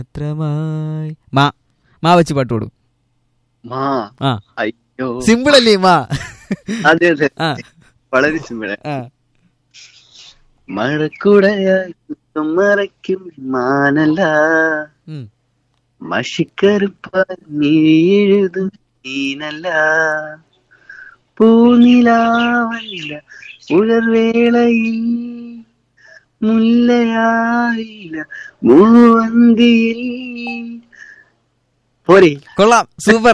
മാത്രമായി മാ മാ വെച്ച് പാട്ട് പാടും മാ ആ അയ്യോ സിമ്പിൾ അല്ലേ മാ അതെ അതെ ആ വളരെ സിമ്പിള് ആ മഴക്കുടയായി കുത്തം മറയ്ക്കും മാനല്ല ഉം. മഷിക്കറുപ്പ നീ എഴുതും നീനല്ല പൂനിലാവല്ല ഉഴർവേളയിൽ മുല്ലയായില്ല മൂവന്തിയിൽ പോരെ കൊള്ളാം സൂപ്പർ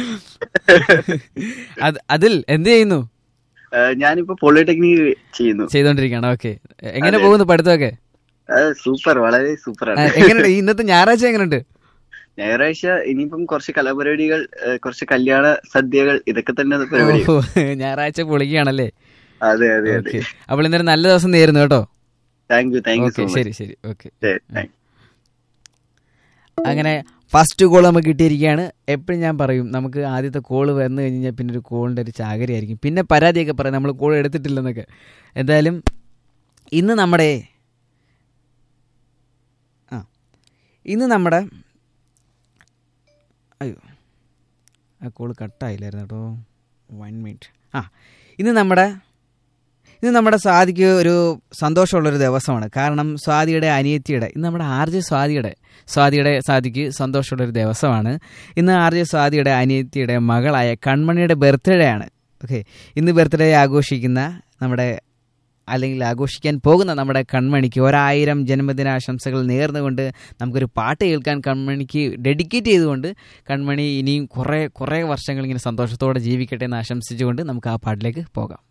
അത് അതിൽ എന്ത് ചെയ്യുന്നു ആ, ഞാനിപ്പോ പോളിടെക്നിക് ചെയ്യുന്നു ചെയ്തോണ്ടിരിക്കുകയാണ് ഓക്കെ എങ്ങനെ അതെ. പോകുന്നു പഠിത്തമൊക്കെ സൂപ്പർ വളരെ സൂപ്പർ ആ, ആണ് എങ്ങനെയുണ്ട് ഈ ഇന്നത്തെ ഞായറാഴ്ച എങ്ങനെയുണ്ട് ഞായറാഴ്ച ഇനിയിപ്പം കുറച്ച് കലാപരിപാടികൾ ഏഹ് കുറച്ച് കല്യാണ സദ്യകൾ ഇതൊക്കെ തന്നെ പരിപാടി ഓ, ഞായറാഴ്ച പൊളിക്കുകയാണല്ലേ അതെ അതെ അതെ ഓക്കെ അപ്പോൾ ഇന്നൊരു നല്ല ദിവസം നേരുന്നു കേട്ടോ thank you thank you okay so ശരി ശരി ഓക്കെ മച്ച് അങ്ങനെ ഫസ്റ്റ് കോൾ നമുക്ക് കിട്ടിയിരിക്കുകയാണ് എപ്പോഴും ഞാൻ പറയും നമുക്ക് ആദ്യത്തെ കോൾ വന്നു കഴിഞ്ഞാൽ പിന്നെ ഒരു കോളിൻ്റെ ഒരു ചാകരയായിരിക്കും പിന്നെ പരാതിയൊക്കെ പറയും നമ്മൾ കോൾ എടുത്തിട്ടില്ലെന്നൊക്കെ എന്തായാലും ഇന്ന് നമ്മുടെ ആ ഇന്ന് നമ്മുടെ അയ്യോ ആ കോൾ കട്ടായില്ലായിരുന്നു കേട്ടോ വൺ മിനിറ്റ് ആ ഇന്ന് നമ്മുടെ ഇന്ന് നമ്മുടെ സ്വാതിക്ക് ഒരു സന്തോഷമുള്ളൊരു ദിവസമാണ് കാരണം സ്വാതിയുടെ അനിയത്തിയുടെ ഇന്ന് നമ്മുടെ ആർ ജെ സ്വാതിയുടെ സ്വാതിയുടെ സ്വാതിക്ക് സന്തോഷമുള്ളൊരു ദിവസമാണ് ഇന്ന് ആർ ജെ സ്വാതിയുടെ അനിയത്തിയുടെ മകളായ കൺമണിയുടെ ബർത്ത്ഡേ ആണ് ഓക്കെ ഇന്ന് ബർത്ത്ഡേ ആഘോഷിക്കുന്ന നമ്മുടെ അല്ലെങ്കിൽ ആഘോഷിക്കാൻ പോകുന്ന നമ്മുടെ കൺമണിക്ക് ഒരായിരം ജന്മദിനാശംസകൾ നേർന്നുകൊണ്ട് നമുക്കൊരു പാട്ട് കേൾക്കാൻ കൺമണിക്ക് ഡെഡിക്കേറ്റ് ചെയ്തുകൊണ്ട് കൺമണി ഇനിയും കുറേ കുറേ വർഷങ്ങൾ ഇങ്ങനെ സന്തോഷത്തോടെ ജീവിക്കട്ടെ എന്ന് ആശംസിച്ചുകൊണ്ട് നമുക്ക് ആ പാട്ടിലേക്ക് പോകാം